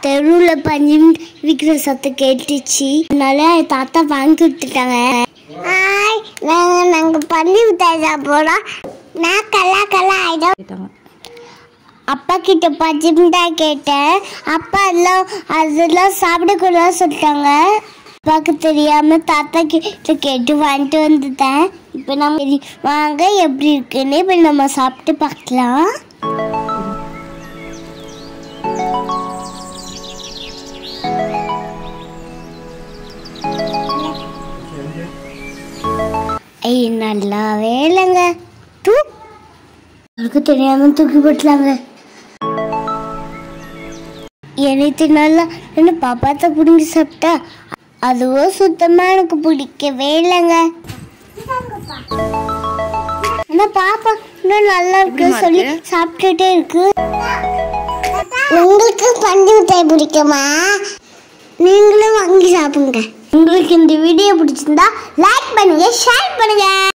தெருவில் பஞ்சு விற்கிற சத்தம் கேட்டுச்சு அதனால என் தாத்தா வாங்கி கொடுத்துட்டாங்க ஹாய் நாங்கள் நாங்கள் பஞ்சு மிட்டாய் சாப்பிட்றோம் நான் கல்லா கல்லா ஆயிடும் கேட்டாங்க அப்பா கிட்ட பஞ்சு மிட்டாய் கேட்டேன் அப்பா எல்லாம் அதெல்லாம் சாப்பிடக்கூடாது சொல்லிட்டாங்க அப்பாவுக்கு தெரியாம தாத்தா கிட்ட கேட்டு வாங்கிட்டு வந்துட்டேன் இப்போ நம்ம சரி, வாங்க எப்படி இருக்குன்னு இப்போ நம்ம சாப்பிட்டு பார்க்கலாம் ஐய் நல்லாவே இல்லைங்க தூ எனக்கு தெரியாம தூக்கி போட்டலாங்க எனக்கு நல்லா என்ன பாப்பாத்த பிடிங்கி சாப்பிட்டா அதுவும் சுத்தமா எனக்கு பிடிக்கவே இல்லைங்க ஆனா பாப்பா இன்னும் நல்லா இருக்கு எப்படிம்மா சொல்லி இருக்கு? சாப்பிட்டுட்டே இருக்கு உங்களுக்கு பஞ்சு மிட்டாய் பிடிக்குமா நீங்களும் வாங்கி சாப்பிடுங்க உங்களுக்கு இந்த வீடியோ பிடிச்சிருந்தா லைக் பண்ணுங்க ஷேர் பண்ணுங்க